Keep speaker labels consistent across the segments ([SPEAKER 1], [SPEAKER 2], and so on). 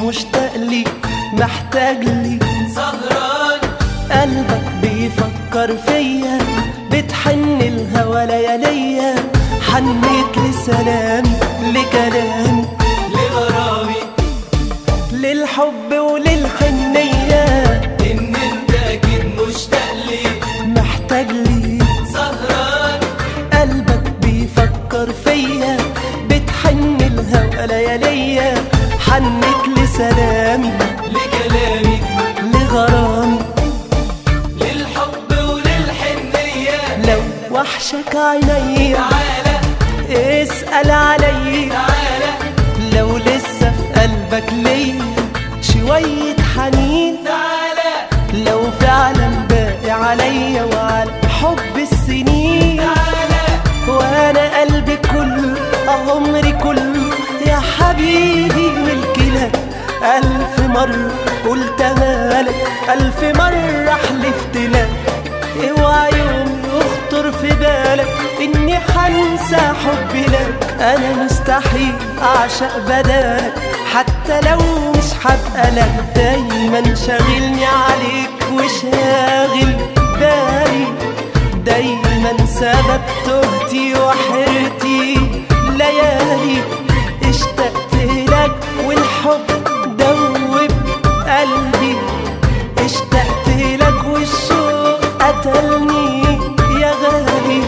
[SPEAKER 1] مشتاق لي محتاج لي
[SPEAKER 2] سهران
[SPEAKER 1] قلبك بيفكر فيا بتحن الهوى لياليا حنيت لسلامي لكلامي
[SPEAKER 2] لغرامي
[SPEAKER 1] للحب وللحنية
[SPEAKER 2] ان انت اكيد مشتاق لي
[SPEAKER 1] محتاج لي
[SPEAKER 2] سهران
[SPEAKER 1] قلبك بيفكر فيا بتحن الهوى لياليا حنيت لسلامي
[SPEAKER 2] لكلامي
[SPEAKER 1] لغرامي
[SPEAKER 2] للحب وللحنية
[SPEAKER 1] لو وحشك عيني
[SPEAKER 2] تعالى
[SPEAKER 1] اسأل علي
[SPEAKER 2] تعالى
[SPEAKER 1] لو لسه في قلبك ليا شوية حنين
[SPEAKER 2] تعالى
[SPEAKER 1] لو فعلا باقي عليا وعلى حب السنين
[SPEAKER 2] تعالى
[SPEAKER 1] وانا قلبي كله عمري كله يا حبيبي ملكي لك ألف مرة قلت مالك ألف مرة حلفت لك اوعى يوم يخطر في بالك إني حنسى حبي لك أنا مستحيل أعشق بدالك حتى لو مش هبقى لك دايما شاغلني عليك وشاغل بالي دايما سبب تهتي وحيرتي ليالي اشتقت لك والحب دوب قلبي اشتقت لك والشوق قتلني يا غالي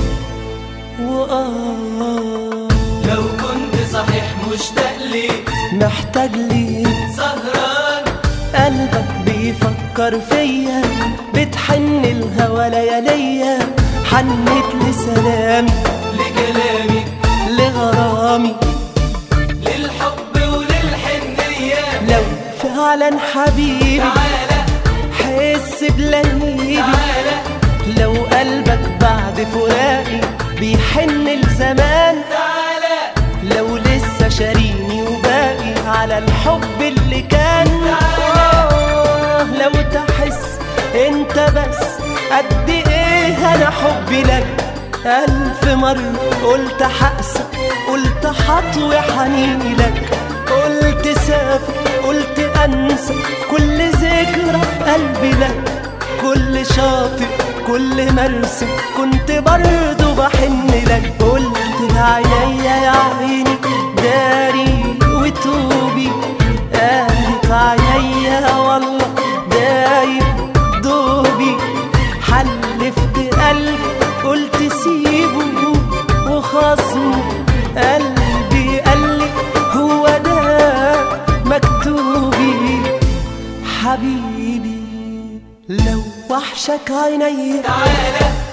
[SPEAKER 1] وآه
[SPEAKER 2] لو كنت صحيح مشتاق لي
[SPEAKER 1] محتاج لي
[SPEAKER 2] سهران
[SPEAKER 1] قلبك بيفكر فيا بتحن الهوى لياليا حنيت لسلامي
[SPEAKER 2] لكلامي
[SPEAKER 1] لغرامي
[SPEAKER 2] للحب وللحنية
[SPEAKER 1] لو فعلا حبيبي
[SPEAKER 2] تعالى
[SPEAKER 1] حس بلهيبي
[SPEAKER 2] تعالى
[SPEAKER 1] لو قلبك بعد فراقي بيحن الزمان
[SPEAKER 2] تعالى
[SPEAKER 1] لو لسه شاريني وباقي على الحب اللي كان آه، لو تحس انت بس قد ايه انا حبي لك ألف مرة قلت حقسى قلت حطوي حنيني لك قلت سافر قلت أنسى كل ذكرى في قلبي لك كل شاطئ كل مرسم كنت برضو بحن لك قلت عينيا يا عيني داري وتوبي قالت عينيا والله دايب دوبي حلفت قلبي قلت سيبه وخصمه قلبي قالي هو ده مكتوبي حبيبي لو وحشك عيني
[SPEAKER 2] تعالى